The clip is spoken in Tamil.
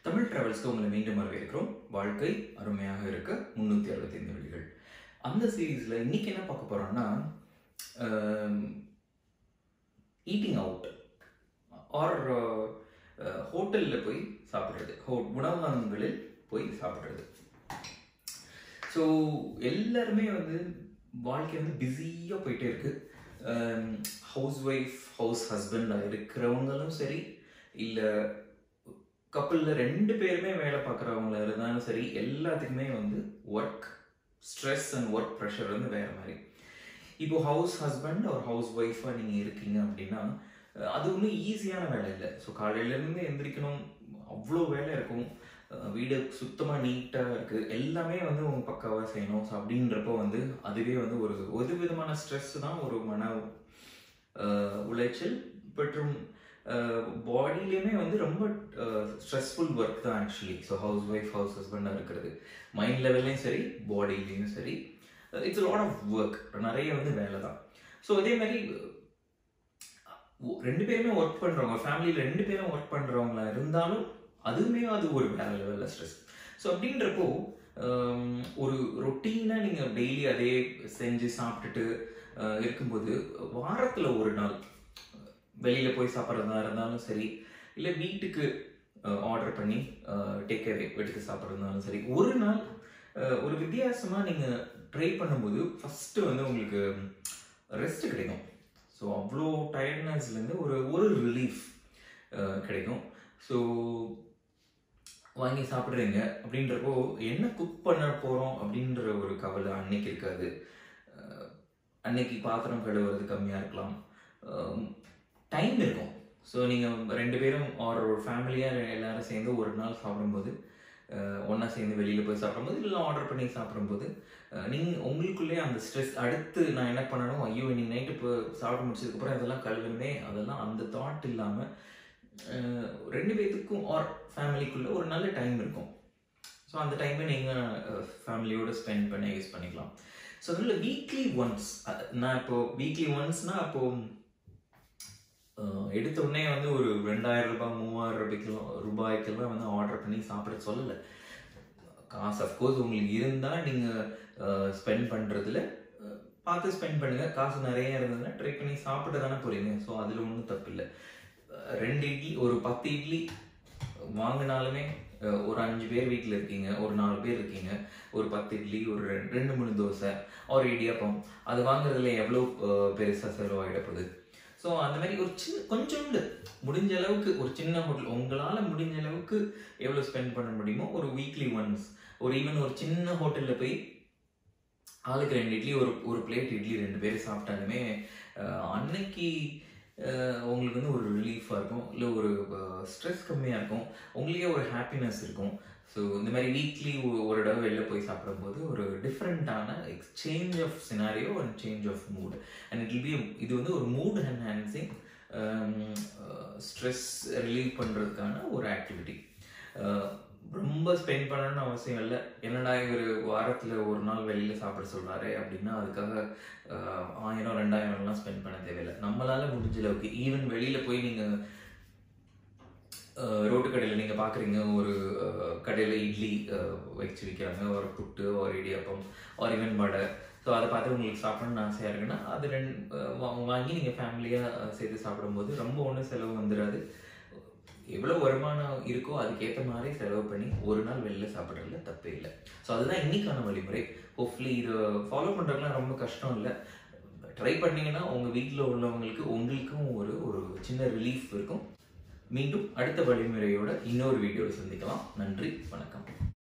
தமிழ் டிராவல்ஸ்க்கு உங்களை மீண்டும் வரவேற்கிறோம் வாழ்க்கை அருமையாக இருக்க முந்நூற்றி அறுபத்தைந்து வழிகள் அந்த சீரீஸில் இன்னைக்கு என்ன பார்க்க போகிறோம்னா ஈட்டிங் அவுட் ஆர் ஹோட்டலில் போய் சாப்பிட்றது ஹோ உணவகங்களில் போய் சாப்பிட்றது ஸோ எல்லாருமே வந்து வாழ்க்கை வந்து பிஸியாக போயிட்டே இருக்கு ஹவுஸ் ஒய்ஃப் ஹவுஸ் ஹஸ்பண்டாக இருக்கிறவங்களும் சரி இல்லை கப்பலில் ரெண்டு பேருமே வேலை பார்க்குறவங்கள இருந்தாலும் சரி எல்லாத்துக்குமே வந்து work stress and work pressure வந்து வேறு மாதிரி இப்போ ஹவுஸ் ஹஸ்பண்ட் ஒரு ஹவுஸ் ஒய்ஃபாக நீங்கள் இருக்கீங்க அப்படின்னா அஹ் அது ஒன்றும் ஈஸியான வேலை இல்லை ஸோ காலையிலேருந்து எந்திரிக்கணும் அவ்வளோ வேலை இருக்கும் அஹ் வீடு சுத்தமாக நீட்டாக இருக்குது எல்லாமே வந்து உங்கள் பக்காவாக செய்யணும் ஸோ அப்படின்றப்போ வந்து அதுவே வந்து ஒரு ஒரு விதமான ஸ்ட்ரெஸ் தான் ஒரு மன அஹ் உளைச்சல் மற்றும் பாடியிலையுமே வந்து ரொம்ப ஸ்ட்ரெஸ்ஃபுல் ஒர்க் தான் actually so house wife house ஹஸ்பண்டாக இருக்கிறது மைண்ட் லெவல்லையும் சரி பாடியிலையும் சரி இட்ஸ் லாட் ஆஃப் ஒர்க் நிறைய வந்து வேலை தான் ஸோ அதே மாதிரி ஒ- ரெண்டு பேருமே ஒர்க் பண்ணுறவங்க ஃபேமிலியில் ரெண்டு பேரும் ஒர்க் பண்ணுறவங்களா இருந்தாலும் அதுவுமே அது ஒரு வேற லெவலில் ஸ்ட்ரெஸ் ஸோ அப்படின்றப்போ ஹம், ஒரு ரொட்டீனாக நீங்கள் டெய்லி அதே செஞ்சு சாப்பிட்டுட்டு அஹ், இருக்கும்போது வாரத்தில் ஒரு நாள் வெளியில் போய் சாப்பிட்றதா இருந்தாலும் சரி இல்லை வீட்டுக்கு ஆர்டர் பண்ணி டேக் அவே எடுத்து சாப்பிட்றதுனாலும் சரி ஒரு நாள் அஹ், ஒரு வித்தியாசமாக நீங்கள் ட்ரை பண்ணும்போது ஃபஸ்ட்டு வந்து உங்களுக்கு ரெஸ்ட் கிடைக்கும் ஸோ அவ்வளோ டயர்ட்னஸ்லேருந்து ஒரு ஒரு ரிலீஃப் கிடைக்கும் ஸோ வாங்கி சாப்பிட்றீங்க அப்படின்றப்போ என்ன குக் பண்ண போகிறோம் அப்படின்ற ஒரு கவலை அன்னைக்கு இருக்காது அஹ், அன்னைக்கு பாத்திரம் கழுவுறது கம்மியாக இருக்கலாம் டைம் இருக்கும் ஸோ நீங்கள் ரெண்டு பேரும் ஒரு ஒரு ஃபேமிலியாக எல்லாரும் சேர்ந்து ஒரு நாள் சாப்பிடும்போது ஒன்றா சேர்ந்து வெளியில் போய் சாப்பிடும்போது இல்லை ஆர்டர் பண்ணி சாப்பிடும்போது நீங்கள் உங்களுக்குள்ளே அந்த ஸ்ட்ரெஸ் அடுத்து நான் என்ன பண்ணணும் ஐயோ இன்னைக்கு நைட்டு இப்போ சாப்பிட முடிச்சதுக்கப்புறம் இதெல்லாம் கழுவுனே அதெல்லாம் அந்த தாட் இல்லாமல் ரெண்டு பேத்துக்கும் ஆர் ஃபேமிலிக்குள்ளே ஒரு நல்ல டைம் இருக்கும் ஸோ அந்த டைமை நீங்கள் ஃபேமிலியோட ஸ்பெண்ட் பண்ண யூஸ் பண்ணிக்கலாம் ஸோ அதில் வீக்லி ஒன்ஸ் நான் இப்போ வீக்லி ஒன்ஸ்னால் அப்போது அஹ் எடுத்த உடனே வந்து ஒரு ரெண்டாயிரம் ரூபாய் மூவாயிரம் ரூபாய்க்கெல்லாம் ரூபாய்க்கெல்லாம் வந்து ஆர்டர் பண்ணி சாப்பிட சொல்லலை காசு அஃப்கோர்ஸ் உங்களுக்கு இருந்தால் நீங்கள் ஸ்பெண்ட் பண்ணுறதுல பார்த்து ஸ்பெண்ட் பண்ணுங்கள் காசு நிறைய இருந்ததுன்னா ட்ரை பண்ணி சாப்பிட தானே போகிறீங்க ஸோ அதில் ஒன்றும் தப்பு இல்லை ரெண்டு இட்லி ஒரு பத்து இட்லி வாங்கினாலுமே அஹ், ஒரு அஞ்சு பேர் வீட்டில் இருக்கீங்க ஒரு நாலு பேர் இருக்கீங்க ஒரு பத்து இட்லி ஒரு ரெண்டு ரெண்டு மூணு தோசை ஒரு இடியாப்பம் அது வாங்குறதுல எவ்வளோ பெருசாக செலவாயிடப்படுது ஸோ அந்த மாதிரி ஒரு சின்ன கொஞ்சோண்டு முடிஞ்ச அளவுக்கு ஒரு சின்ன ஹோட்டல் உங்களால் முடிஞ்ச அளவுக்கு எவ்வளோ ஸ்பெண்ட் பண்ண முடியுமோ ஒரு வீக்லி ஒன்ஸ் ஒரு ஈவன் ஒரு சின்ன ஹோட்டலில் போய் ஆளுக்கு ரெண்டு இட்லி ஒரு ஒரு பிளேட் இட்லி ரெண்டு பேர் சாப்பிட்டாலுமே அஹ், அன்னைக்கு அஹ், உங்களுக்கு வந்து ஒரு ரிலீஃபாக இருக்கும் இல்லை ஒரு ஸ்ட்ரெஸ் கம்மியாக இருக்கும் உங்களுக்கே ஒரு ஹாப்பினஸ் இருக்கும் ஸோ இந்த மாதிரி வீக்லி ஒரு தடவை வெளில போய் சாப்பிடும்போது ஒரு டிஃப்ரெண்ட்டான change of scenario and change of mood and it will be இது வந்து ஒரு மூட் என்ஹான்சிங் ஸ்ட்ரெஸ் ரிலீவ் பண்ணுறதுக்கான ஒரு ஆக்டிவிட்டி ரொம்ப ஸ்பெண்ட் பண்ணணும்னு அவசியம் இல்லை என்னடா இவர் வாரத்தில் ஒரு நாள் வெளியில் சாப்பிட சொல்கிறாரு அப்படின்னா அதுக்காக அஹ், ஆயிரம் ரெண்டாயிரம்லாம் ஸ்பெண்ட் பண்ண தேவையில்லை நம்மளால் முடிஞ்ச அளவுக்கு ஈவன் வெளியில் போய் நீங்கள் ரோட்டு கடையில் நீங்கள் பார்க்குறீங்க ஒரு கடையில் இட்லி அஹ், வச்சு விற்கிறாங்க ஒரு புட்டு ஒரு இடியாப்பம் ஒரு ஈவன் வடை ஸோ அதை பார்த்து உங்களுக்கு சாப்பிடணும்னு ஆசையாக இருக்குன்னா அது ரெண்டு அஹ், வா- வாங்கி நீங்கள் ஃபேமிலியாக சேர்த்து சாப்பிடும்போது ரொம்ப ஒன்றும் செலவு வந்துடாது எவ்வளோ வருமானம் இருக்கோ அதுக்கேற்ற மாதிரி செலவு பண்ணி ஒரு நாள் வெளில சாப்பிட்றதுல தப்பே இல்லை ஸோ அதுதான் இன்னைக்கான வழிமுறை ஹோப்ஃபுல்லி இதை ஃபாலோ பண்ணுறதுலாம் ரொம்ப கஷ்டம் இல்லை ட்ரை பண்ணீங்கன்னா உங்கள் வீட்டில் உள்ளவங்களுக்கு உங்களுக்கும் ஒரு ஒரு சின்ன ரிலீஃப் இருக்கும் மீண்டும் அடுத்த வழிமுறையோட இன்னொரு வீடியோவில் சந்திக்கலாம் நன்றி வணக்கம்